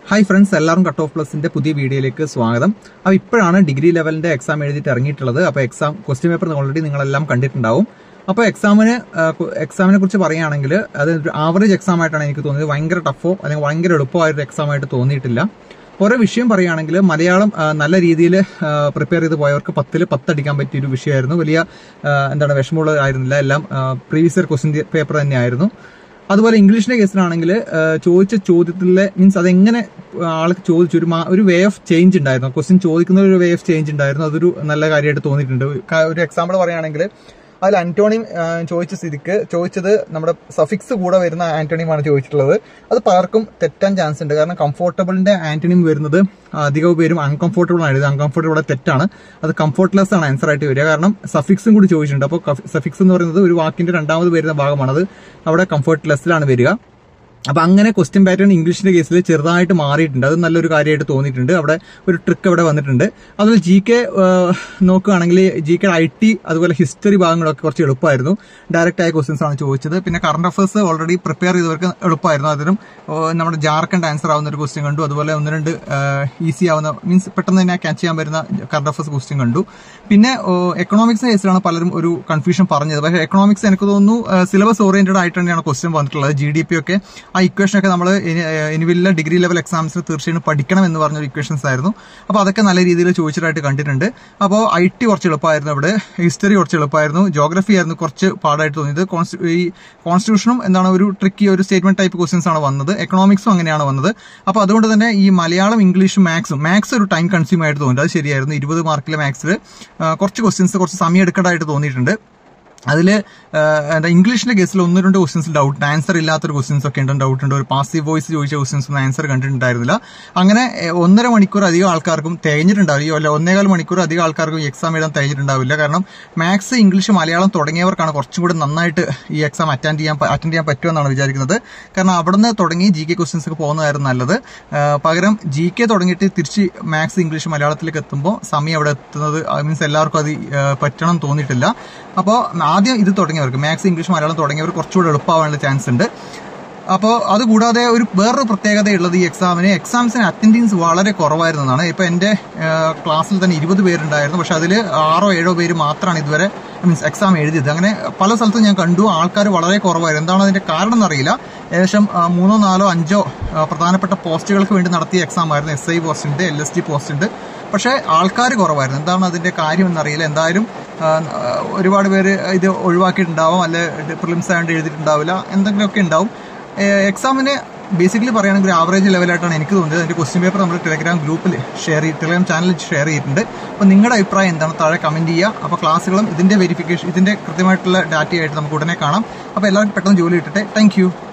hi friends എല്ലാവരും cut off പ്ലസിന്റെ പുതിയ വീഡിയോയിലേക്ക് സ്വാഗതം അപ്പോൾ ഇപ്പോഴാണ് ഡിഗ്രി ലെവലിന്റെ എക്സാം എഴുതിയിട്ട് ഇറങ്ങിയിട്ടുള്ളത് അപ്പോൾ എക്സാം ക്വസ്റ്റ്യൻ പേപ്പർ ഓൾറെഡി നിങ്ങളെല്ലാം കണ്ടിട്ടുണ്ടാവും അപ്പോൾ എക്സാമിന് എക്സാമിനെ കുറിച്ച് പറയുകയാണെങ്കിൽ അത് ഒരു ആവറേജ് എക്സാം ആയിട്ടാണ് എനിക്ക് തോന്നിയത് ഭയങ്കര ടഫോ അല്ലെങ്കിൽ ഭയങ്കര എളുപ്പമായ ഒരു എക്സാം ആയിട്ട് തോന്നിയിട്ടില്ല ഓരോ വിഷയം പറയുകയാണെങ്കിൽ മലയാളം ആ, നല്ല രീതിയിൽ പ്രിപ്പയർ ചെയ്ത് പോയവർക്ക് പത്തിൽ പത്തടിക്കാൻ പറ്റിയ ഒരു വിഷയമായിരുന്നു വലിയ ആ, എന്താണ് വിഷമമുള്ളതായിരുന്നില്ല എല്ലാം പ്രീവിയസ് ഇയർ ക്വസ്റ്റ്യൻ പേപ്പർ തന്നെയായിരുന്നു അതുപോലെ ഇംഗ്ലീഷിന്റെ കേസിലാണെങ്കിൽ ചോദിച്ച ചോദ്യത്തിലെ മീൻസ് അതെങ്ങനെ ആൾക്ക് ചോദിച്ചു ഒരു മാ- ഒരു വേ ഓഫ് ചേഞ്ച് ഉണ്ടായിരുന്നു ക്വസ്റ്റ്യൻ ചോദിക്കുന്ന ഒരു വേ ഓഫ് ചേഞ്ച് ഉണ്ടായിരുന്നു അതൊരു നല്ല കാര്യമായിട്ട് തോന്നിയിട്ടുണ്ട് ക- ഒരു എക്സാമ്പിൾ പറയുകയാണെങ്കിൽ അതിൽ ആന്റോണിയം ആ, ചോദിച്ച സ്ഥിതിക്ക് ചോദിച്ചത് നമ്മുടെ സഫിക്സ് കൂടെ വരുന്ന ആന്റോണിയമാണ് ചോദിച്ചിട്ടുള്ളത് അത് പലർക്കും തെറ്റാൻ ചാൻസ് ഉണ്ട് കാരണം കംഫോർട്ടബിളിന്റെ ആന്റോണിയം വരുന്നത് അധികം പേരും അൺകംഫോർട്ടബിൾ ആണ് ഇത് അൺകംഫോർട്ടബിൾ ഇവിടെ തെറ്റാണ് അത് കംഫോർട്ട്ലെസ് ആണ് ആൻസർ ആയിട്ട് വരിക കാരണം സഫിക്സും കൂടി ചോദിച്ചിട്ടുണ്ട് അപ്പോൾ സഫിക്സ് എന്ന് പറയുന്നത് ഒരു വാക്കിന്റെ രണ്ടാമത് വരുന്ന ഭാഗമാണ് അത് അവിടെ കംഫോർട്ട്ലെസ്സിലാണ് വരിക അപ്പൊ അങ്ങനെ ക്വസ്റ്റ്യൻ പാറ്റേൺ ഇംഗ്ലീഷിന്റെ കേസിൽ ചെറുതായിട്ട് മാറിയിട്ടുണ്ട് അത് നല്ലൊരു കാര്യമായിട്ട് തോന്നിയിട്ടുണ്ട് അവിടെ ഒരു ട്രിക്ക് അവിടെ വന്നിട്ടുണ്ട് അതുപോലെ ജി കെ നോക്കുകയാണെങ്കിൽ ജി കെ ഐ ടി അതുപോലെ ഹിസ്റ്ററി ഭാഗങ്ങളൊക്കെ കുറച്ച് എളുപ്പമായിരുന്നു ഡയറക്റ്റ് ആയ ക്വസ്റ്റ്യൻസ് ആണ് ചോദിച്ചത് പിന്നെ കറണ്ട് അഫയേഴ്സ് ഓൾറെഡി പ്രിപ്പയർ ചെയ്തവർക്ക് എളുപ്പമായിരുന്നു അതിനും ഏഹ്, നമ്മുടെ ജാർഖണ്ഡ് ആൻസർ ആവുന്ന ഒരു ക്വസ്റ്റ്യൻ കണ്ടു അതുപോലെ ഒന്ന് രണ്ട് ഈസി ആവുന്ന മീൻസ് പെട്ടെന്ന് തന്നെ ക്യാച്ച് ചെയ്യാൻ വരുന്ന കറണ്ട് അഫയേഴ്സ് ക്വസ്റ്റ്യൻ കണ്ടു പിന്നെ എക്കണോമിക്സ് കേസിലാണ് പലരും ഒരു കൺഫ്യൂഷൻ പറഞ്ഞത് പക്ഷേ എക്കണോമിക്സ് എനിക്ക് തോന്നുന്നു സിലബസ് ഓറിയന്റഡ് ആയിട്ട് തന്നെയാണ് ക്വസ്റ്റ്യൻ വന്നിട്ടുള്ളത് ജി ഡി പി ഒക്കെ ആ ഇക്വേഷൻ ഒക്കെ നമ്മൾ ഇനിവില്ല ഡിഗ്രി ലെവൽ എക്സാംസിന് തീർച്ചയായും പഠിക്കണം എന്ന് പറഞ്ഞൊരു ഇക്വേഷൻസ് ആയിരുന്നു അപ്പോൾ അതൊക്കെ നല്ല രീതിയിൽ ചോദിച്ചതായിട്ട് കണ്ടിട്ടുണ്ട് അപ്പോൾ ഐ ടി കുറച്ച് എളുപ്പമായിരുന്നു അവിടെ ഹിസ്റ്ററി കുറച്ച് എളുപ്പമായിരുന്നു ജോഗ്രഫി ആയിരുന്നു കുറച്ച് പാടായിട്ട് തോന്നിയത് കോൺസ്റ്റി- ഈ കോൺസ്റ്റിറ്റ്യൂഷനും എന്താണ് ഒരു ട്രിക്കി ഒരു സ്റ്റേറ്റ്മെന്റ് ടൈപ്പ് ക്വസ്റ്റ്യൻസ് ആണ് വന്നത് എക്കണോമിക്സും അങ്ങനെയാണ് വന്നത് അപ്പോൾ അതുകൊണ്ട് തന്നെ ഈ മലയാളം ഇംഗ്ലീഷും മാത്സും മാത്സ് ഒരു ടൈം കൺസ്യൂം ആയിട്ട് തോന്നി അത് ശരിയായിരുന്നു ഇരുപത് മാർക്കിലെ മാത്സിൽ കുറച്ച് ക്വസ്റ്റ്യൻസ് കുറച്ച് സമയം എടുക്കേണ്ടതായിട്ട് തോന്നിയിട്ടുണ്ട് അതിൽ എന്താ ഇംഗ്ലീഷിന്റെ കേസിൽ ഒന്ന് രണ്ട് ക്വസ്റ്റ്യൻസ് ഡൗട്ട് ആൻസർ ഇല്ലാത്തൊരു ക്വസ്റ്റ്യൻസ് ഒക്കെ ഉണ്ട് ഡൗട്ട് ഉണ്ട് ഒരു പാസീവ് വോയിസ് ചോദിച്ച ക്വസ്റ്റ്യൻസ് ഒന്നും ആൻസർ കണ്ടിട്ടുണ്ടായിരുന്നില്ല അങ്ങനെ ഏഹ്, ഒന്നര മണിക്കൂർ അധികം ആൾക്കാർക്കും തികഞ്ഞിട്ടുണ്ടാവില്ല അല്ല ഒന്നേകാൽ മണിക്കൂർ അധികം ആൾക്കാർക്കും ഈ എക്സാം എഴുതാൻ തികഞ്ഞിട്ടുണ്ടാവില്ല കാരണം മാത്സ് ഇംഗ്ലീഷ് മലയാളം തുടങ്ങിയവർക്കാണ് കുറച്ചും കൂടി നന്നായിട്ട് ഈ എക്സാം അറ്റൻഡ് ചെയ്യാൻ അറ്റൻഡ് ചെയ്യാൻ പറ്റുമെന്നാണ് വിചാരിക്കുന്നത് കാരണം അവിടുന്ന് തുടങ്ങി ജി കെ ക്വസ്റ്റ്യൻസ് ഒക്കെ പോകുന്നതായിരുന്നു നല്ലത് ഏഹ്, പകരം ജി കെ തുടങ്ങിയിട്ട് തിരിച്ച് മാത്സ് ഇംഗ്ലീഷ് മലയാളത്തിലേക്ക് എത്തുമ്പോൾ സമയം അവിടെ എത്തുന്നത് മീൻസ് എല്ലാവർക്കും അത് ഏഹ്, പറ്റണം എന്ന് തോന്നിയിട്ടില്ല അപ്പോൾ ആദ്യം ഇത് തുടങ്ങിയവർക്ക് മാത്സ് ഇംഗ്ലീഷ് മലയാളം തുടങ്ങിയവർ കുറച്ചുകൂടെ എളുപ്പമാവാനുള്ള ചാൻസ് ഉണ്ട് അപ്പോൾ അതുകൂടാതെ ഒരു വേറൊരു പ്രത്യേകതയുള്ളത് ഈ എക്സാമിന് എക്സാംസിന് അറ്റൻഡൻസ് വളരെ കുറവായിരുന്നതാണ് ഇപ്പോൾ എൻ്റെ ക്ലാസ്സിൽ തന്നെ ഇരുപത് പേരുണ്ടായിരുന്നു പക്ഷെ അതിൽ ആറോ ഏഴോ പേര് മാത്രമാണ് ഇതുവരെ മീൻസ് എക്സാം എഴുതിയത് അങ്ങനെ പല സ്ഥലത്തും ഞാൻ കണ്ടു ആൾക്കാർ വളരെ കുറവായിരുന്നു എന്താണ് അതിൻ്റെ കാരണം എന്നറിയില്ല ഏകദേശം ആ, മൂന്നോ നാലോ അഞ്ചോ ആ, പ്രധാനപ്പെട്ട പോസ്റ്റുകൾക്ക് വേണ്ടി നടത്തിയ എക്സാം ആയിരുന്നു എസ് ഐ പോസ്റ്റ് ഉണ്ട് എൽ എസ് ടി പോസ്റ്റ് ഉണ്ട് പക്ഷേ ആൾക്കാർ കുറവായിരുന്നു എന്താണ് അതിന്റെ കാര്യം എന്നറിയില്ല എന്തായാലും ആ, ഒരുപാട് പേര് ഇത് ഒഴിവാക്കിയിട്ടുണ്ടാവും അല്ലെ പ്രിലിംസ് ആയതുകൊണ്ട് എഴുതിയിട്ടുണ്ടാവില്ല എന്തെങ്കിലുമൊക്കെ ഉണ്ടാവും എക്സാമിന് ബേസിക്കലി പറയുകയാണെങ്കിൽ ആവറേജ് ലെവലായിട്ടാണ് എനിക്ക് തോന്നിയത് അതിന്റെ ക്വസ്റ്റ്യൻ പേപ്പർ നമ്മൾ ടെലഗ്രാം ഗ്രൂപ്പിൽ ഷെയർ ചെയ്ത് ടെലഗ്രാം ചാനലിൽ ഷെയർ ചെയ്തിട്ടുണ്ട് അപ്പോൾ നിങ്ങളുടെ അഭിപ്രായം എന്താണ് താഴെ കമന്റ് ചെയ്യുക അപ്പോൾ ക്ലാസ്സുകളും ഇതിന്റെ വെരിഫിക്കേഷൻ ഇതിന്റെ കൃത്യമായിട്ടുള്ള ഡാറ്റയായിട്ട് നമുക്ക് ഉടനെ കാണാം അപ്പോൾ എല്ലാവരും പെട്ടെന്ന് ജോലി ഇട്ടിട്ടെ താങ്ക്